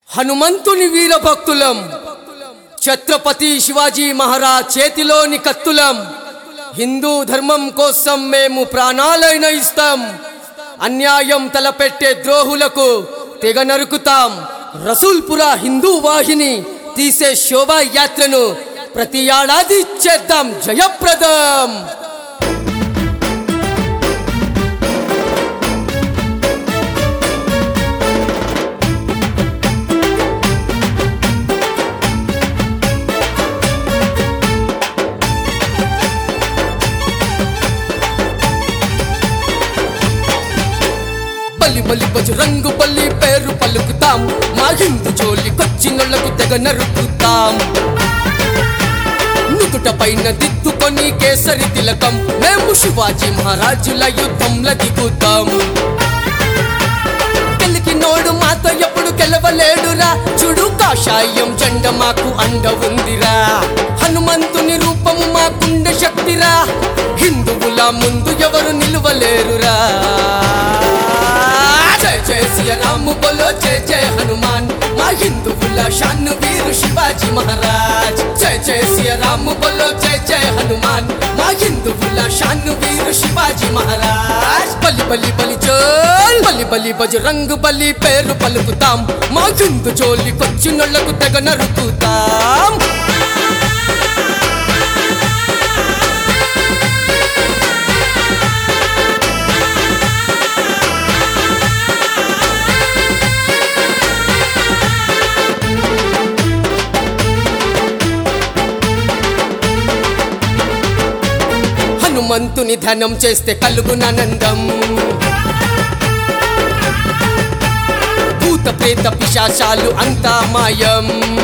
హనుమంతుని వీరభక్తులం ఛత్రపతి శివాజీ మహారాజ్ చేతిలోని కత్తులం హిందూ ధర్మం కోసం మేము ప్రాణాలైన ఇస్తాం అన్యాయం తలపెట్టే ద్రోహులకు తెగ నరుకుతాం రసూల్పుర హిందూ వాహిని తీసే శోభాయాత్రను ప్రతి ఏడాది చేద్దాం జయప్రదం బలి బలి బజరంగు బలి పేరు పలుకుతాం మా హిందూ జోలికొచ్చినోళ్లకు తెగ నరుకుతాం నుదుట పైన దిద్దుకొని కేసరి తిలకం మేము శివాజీ మహారాజుల యుద్ధంలో దిగుతాం గెలికినోడు మాతో ఎప్పుడు గెలవలేడురా చూడు కాషాయం జెండ మాకు అండ ఉందిరా హనుమంతుని రూపము మాకుండే శక్తిరా హిందువుల ముందు ఎవరు నిలువలేరురా జయ జయ శ్రీరాము బోలో జయ జయ హనుమాన్ మా హిందువుల షాను వీరు శివాజీ మహారాజ్ జయ జయ శ్రీరాము బోలో జయ జయ హనుమాన్ మా హిందువుల షాను వీరు శివాజీ మహారాజ్ బలి బలి బలి చోల్ బలి బలి బజరంగు బలి పేరు పలుకుతాం మా హిందు జోలికొచ్చినోళ్లకు తెగ నరుకుతాం హనుమంతుని ధనం చేస్తే కలుగునానందం భూత ప్రేత పిశాచాలు అంతా మాయం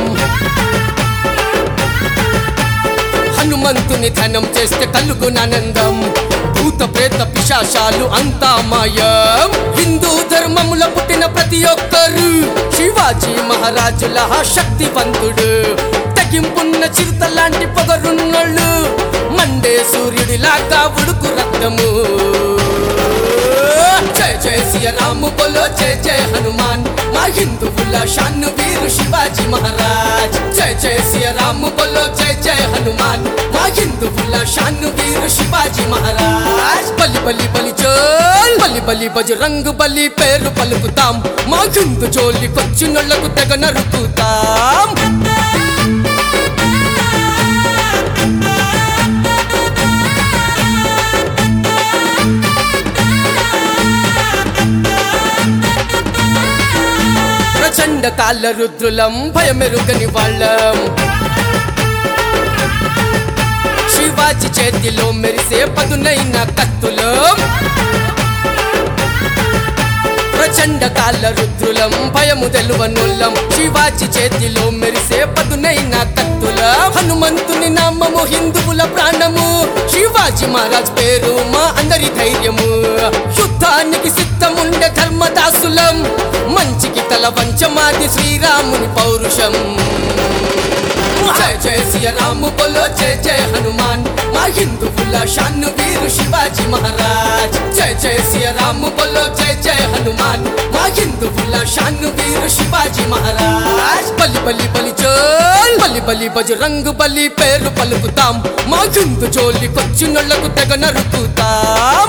హనుమంతుని ధనం చేస్తే కలుగునానందం భూత ప్రేత పిశాచాలు అంతా మాయం హిందూ ధర్మముల పుట్టిన ప్రతి ఒక్కరు శివాజీ మహారాజుల శక్తివంతుడు తగింపున్న చిరుత లాంటి పొగరున్నోళ్ళు మండే సూర్యుడిలాగా ఉడుకు రక్తము జయ జయ శ్రీరాము బోలో జయ జయ హనుమాన్ మా హిందువుల షాను వీరు శివాజీ మహారాజ్ జయ జయ శ్రీరాము బోలో జయ జయ హనుమాన్ మా హిందువుల షాను వీరు శివాజీ మహారాజ్ బలి బలి బలి చోల్ బలి బలి బజరంగు బలి పేరు పలుకుతాం మా హిందు జోలికొచ్చినోళ్లకు తెగ నరుకుతాం ప్రచండ కాళ్ళ రుద్రులం భయమెరుగని వాళ్ళం శివాజీ చేతిలో మెరిసే పదునైన కత్తులం ప్రచండ కాళ్ళ రుద్రులం భయము తెలువనుల్లం శివాజీ చేతిలో మెరిసే పదునైన కత్తుల హనుమంతుని నామము హిందువుల ప్రాణము శివాజీ మహారాజ్ పేరు మా అందరి ధైర్యము యుద్ధానికి సిద్ధముండే ధర్మదాసులం మంచికి తల వంచమాది శ్రీరాముని పౌరుషం జయ జయ శ్రీరాము బోలో జయ జయ హనుమాన్ మా హిందువుల షాను వీరు శివాజీ మహారాజ్ జయ జయ శ్రీరాము బోలో జయ జయ హనుమాన్ మా హిందువుల షాను వీరు శివాజీ మహారాజ్ బలి బలి బలి చోల్ బలి బలి బజరంగు బలి పేరు పలుకుతాం మా హిందు జోలికొచ్చినోళ్లకు తెగ నరుకుతాం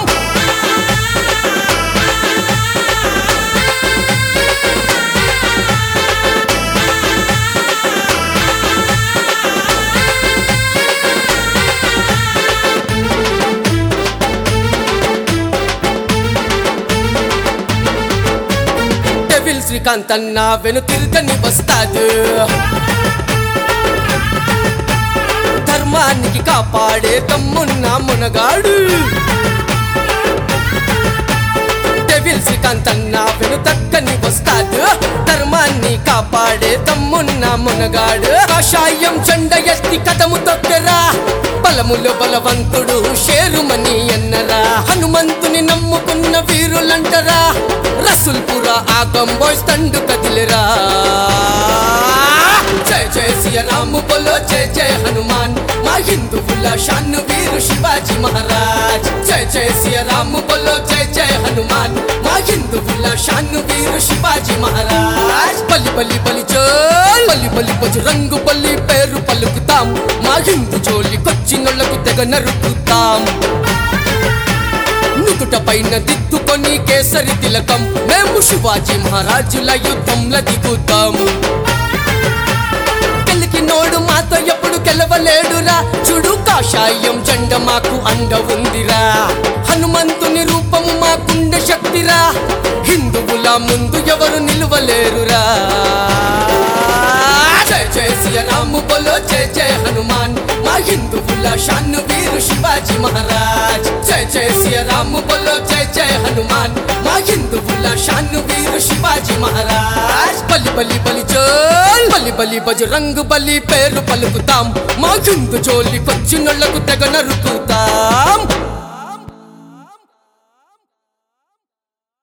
డెవిల్ శ్రీకాంత్ అన్న వెను తిరగని వస్తాడు ధర్మానికి కాపాడే తమ్మున్న మునగాడు డెవిల్ శ్రీకాంత్ అన్న వెను తక్కని వస్తాడు ధర్మాన్ని కాపాడే తమ్మున్న మునగాడు కాషాయం చెండ ఎత్తి కథము తొక్కరా బలములో బలవంతుడు షేరుమని ఎన్నరా హనుమంతుని నమ్ముకున్న వీరులంటరా రసుల్పుర ఆగం బాయ్స్ తండు కదిలిరా జయ జయ శ్రీ సియరాము బోలో జయ జయ హనుమాన్ మా హిందువుల షాను వీరు శివాజీ మహారాజ్ జయ జయ సియరాము బోలో జయ జయ హనుమాన్ మా హిందువుల షాను వీరు శివాజీ మహారాజ్ బలి బలి బలి చోల్ బలి బలి బజు రంగు బలి పేరు పలుకుతాం మా హిందూ జోలికొచ్చినోళ్లకు తెగ నరుకుతాం నుదుట పైన దిద్దుకొని కేసరి తిలకం మేము శివాజీ మహారాజుల యుద్ధంలో దిగుతాం నోడు మాతో ఎప్పుడు గెలవలేడురా చూడు కాషాయం జెండ మాకు అండ ఉందిరా హనుమంతుని రూపము మాకుండే శక్తిరా హిందువుల ముందు ఎవరు నిలువలేరురా జయ జయ శ్రీరాము బోలో జయ జయ హనుమాన్ మా హిందువుల షాను వీరు శివాజీ మహారాజ్ జయ జయ శ్రీరాము బోలో జయ జయ హనుమాన్ మా హిందువుల షాను వీరు శివాజీ మహారాజ్ బలి బలి బలి చోల్ బలి బలి బజరంగు బలి పేరు పలుకుతాం మా హిందు జోలికొచ్చినోళ్లకు తెగ నరుకుతాం